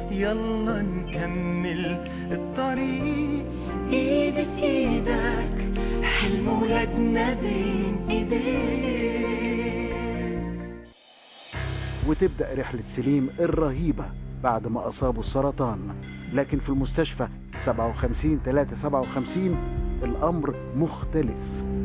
يلا نكمل الطريق ايدي في ايدك حلم ولادنا بين ايديك وتبدأ رحلة سليم الرهيبة بعد ما أصابه السرطان لكن في المستشفى 57 357 الأمر مختلف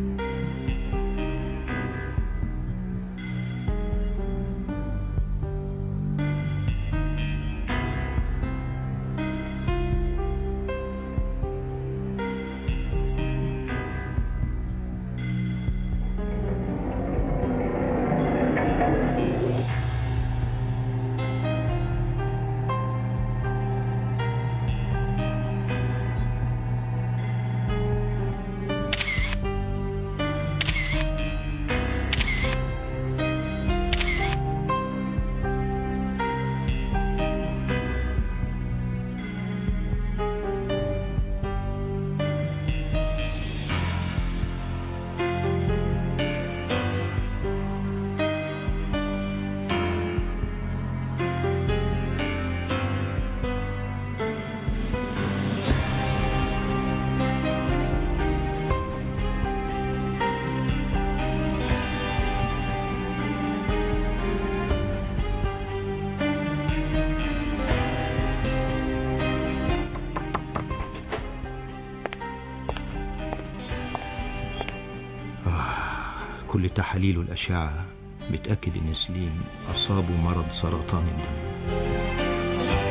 آه، كل تحاليل الأشعة بتأكد إن سليم أصابه مرض سرطان الدم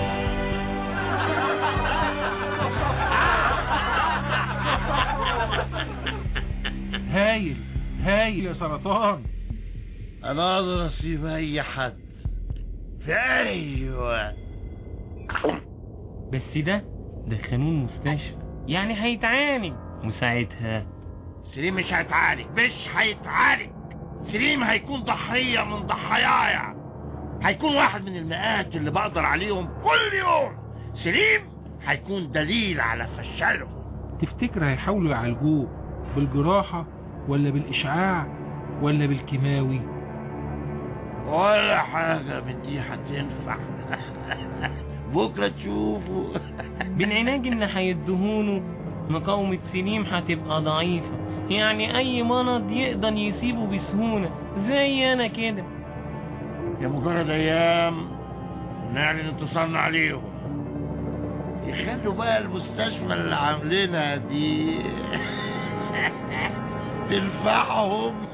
هايل هايل يا سرطان انا اقدر اسيب اي حد في اي وقت بس ده دخلوه المستشفى يعني هيتعالج وساعتها سليم مش هيتعالج مش هيتعالج سليم هيكون ضحية من ضحاياي هيكون واحد من المئات اللي بقدر عليهم كل يوم سليم هيكون دليل على فشلهم تفتكر هيحاولوا يعالجوه بالجراحة ولا بالإشعاع ولا بالكيماوي ولا حاجة من دي هتنفع بكرة تشوفوا بالعلاج اللي هيديهوله مقاومة سليم هتبقى ضعيفة يعني أي مرض يقدر يسيبه بسهولة زي أنا كده يا مجرد أيام نعلن انتصارنا عليهم يخلوا بقى المستشفى اللي عاملينها دي تنفعهم